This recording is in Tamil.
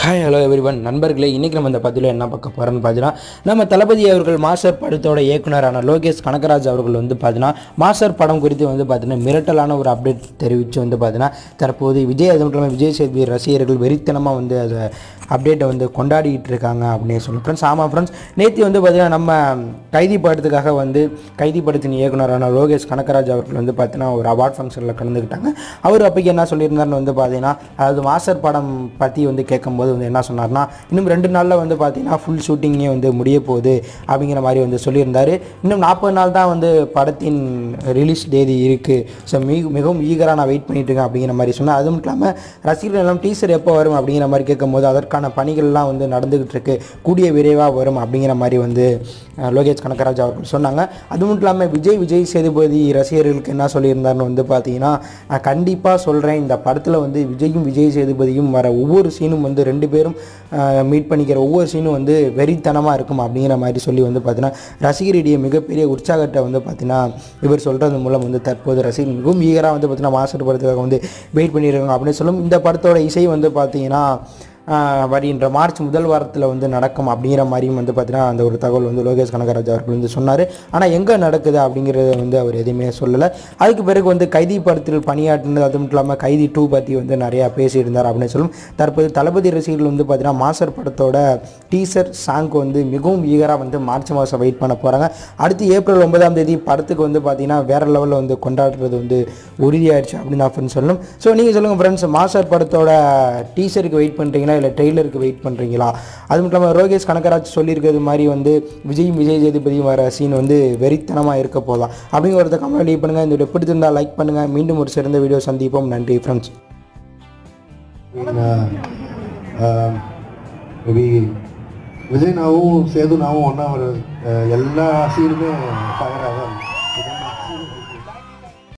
ஹாய் ஹலோ எவ்ரிவன் நண்பர்களே இன்றைக்கி நம்ம இந்த பதிவில் என்ன பார்க்க போகிறோம்னு பார்த்தீங்கன்னா நம்ம தளபதி அவர்கள் மாஸ்டர் படத்தோட இயக்குனரான லோகேஷ் கனகராஜ் அவர்கள் வந்து பார்த்தீங்கன்னா மாஸ்டர் படம் குறித்து வந்து பார்த்தீங்கன்னா மிரட்டலான ஒரு அப்டேட் தெரிவித்து வந்து பார்த்தீங்கன்னா தற்போது விஜய் அது மட்டும் இல்லாமல் விஜய் சேதுபதி ரசிகர்கள் வெறித்தனமாக வந்து அதை அப்டேட்டை வந்து கொண்டாடிட்டு இருக்காங்க அப்படின்னு சொல்லி ஃப்ரெண்ட்ஸ் ஆமாம் ஃப்ரெண்ட்ஸ் நேற்று வந்து பார்த்தீங்கன்னா நம்ம கைதி படத்துக்காக வந்து கைதி படத்தின் இயக்குனரான லோகேஷ் கனகராஜ் அவர்கள் வந்து பார்த்தீங்கன்னா ஒரு அவார்ட் ஃபங்க்ஷனில் கலந்துக்கிட்டாங்க அவர் அப்போக்கு என்ன சொல்லியிருந்தாருன்னு வந்து பார்த்தீங்கன்னா அதாவது மாஸ்டர் படம் பற்றி வந்து கேட்கும்போது வந்து என்ன சொன்னார்னா இன்னும் ரெண்டு நாளில் வந்து பார்த்தீங்கன்னா ஃபுல் ஷூட்டிங்கே வந்து முடிய போகுது அப்படிங்கிற மாதிரி வந்து சொல்லியிருந்தார் இன்னும் நாற்பது நாள் தான் வந்து படத்தின் ரிலீஸ் தேதி இருக்குது ஸோ மிக மிகவும் ஈகராக நான் வெயிட் பண்ணிட்டு இருக்கேன் அப்படிங்கிற மாதிரி சொன்னால் அது மட்டும் இல்லாமல் ரசிகர்கள் எல்லாம் டீசர் எப்போ வரும் அப்படிங்கிற மாதிரி கேட்கும்போது அதற்கான பணிகள்லாம் வந்து நடந்துகிட்டு இருக்கு கூடிய விரைவாக வரும் அப்படிங்கிற மாதிரி வந்து அஹ், லோகேஷ் கனகராஜ் அவர்கள் சொன்னாங்க அது மட்டும் இல்லாமல் விஜய் விஜய் சேதுபதி ரசிகர்களுக்கு என்ன சொல்லியிருந்தாருன்னு வந்து பார்த்தீங்கன்னா நான் கண்டிப்பாக சொல்கிறேன் இந்த படத்தில் வந்து விஜயும் விஜய் சேதுபதியும் வர ஒவ்வொரு சீனும் வந்து ரெண்டு பேரும் மீட் பண்ணிக்கிற ஒவ்வொரு சீனும் வந்து வெறித்தனமாக இருக்கும் அப்படிங்கிற மாதிரி சொல்லி வந்து பார்த்தீங்கன்னா ரசிகரிடையே மிகப்பெரிய உற்சாகத்தை வந்து பார்த்தீங்கன்னா இவர் சொல்கிறது மூலம் வந்து தற்போது ரசிகர் மிகவும் ஈகராக வந்து பார்த்தீங்கன்னா மாஸ்டர் படத்துக்காக வந்து வெயிட் பண்ணியிருக்காங்க அப்படின்னு சொல்லும் இந்த படத்தோட இசை வந்து பார்த்தீங்கன்னா ஆஹ் வருகின்ற மார்ச் முதல் வாரத்தில் வந்து நடக்கும் அப்படிங்கிற மாதிரியும் வந்து பார்த்தீங்கன்னா அந்த ஒரு தகவல் வந்து லோகேஷ் கனகராஜ் அவர்கள் வந்து சொன்னார் ஆனால் எங்கே நடக்குது அப்படிங்கிறத வந்து அவர் எதுவுமே சொல்லலை அதுக்கு பிறகு வந்து கைதி படத்தில் பணியாற்றினது அது மட்டும் இல்லாமல் கைதி டூ பற்றி வந்து நிறையா பேசியிருந்தார் அப்படின்னு சொல்லும் தற்போது தளபதி ரசிகர்கள் வந்து பார்த்தீங்கன்னா மாஸ்டர் படத்தோட டீசர் சாங்க்கு வந்து மிகவும் ஈகராக வந்து மார்ச் மாதம் வெயிட் பண்ண போகிறாங்க அடுத்து ஏப்ரல் ஒன்பதாம் தேதி படத்துக்கு வந்து பார்த்தீங்கன்னா வேறு லெவலில் வந்து கொண்டாடுறது வந்து உறுதியாயிருச்சு அப்படின்னு நான் friends சொல்லணும் ஸோ நீங்கள் சொல்லுங்கள் ஃப்ரெண்ட்ஸ் மாஸ்டர் படத்தோட டீசருக்கு வெயிட் பண்ணுறீங்களா இல்லை ட்ரெய்லருக்கு வெயிட் பண்ணுறீங்களா அது மட்டும் இல்லாமல் ரோகேஷ் கனகராஜ் சொல்லியிருக்கிறது மாதிரி வந்து விஜயும் விஜய் சேதுபதியும் வர சீன் வந்து வெறித்தனமாக இருக்க போதா அப்படிங்கிறத கமெண்ட் லீவ் பண்ணுங்கள் இந்த வீடியோ பிடிச்சிருந்தா லைக் பண்ணுங்கள் மீண்டும் ஒரு சிறந்த வீடியோ சந்திப்போம் நன்றி ஃப்ரெண்ட்ஸ் மேபி விஜய்னாவும் சேதுனாவும் ஒன்றா ஒரு அஹ், எல்லா சீனுமே ஃபயராக தான் இருக்கு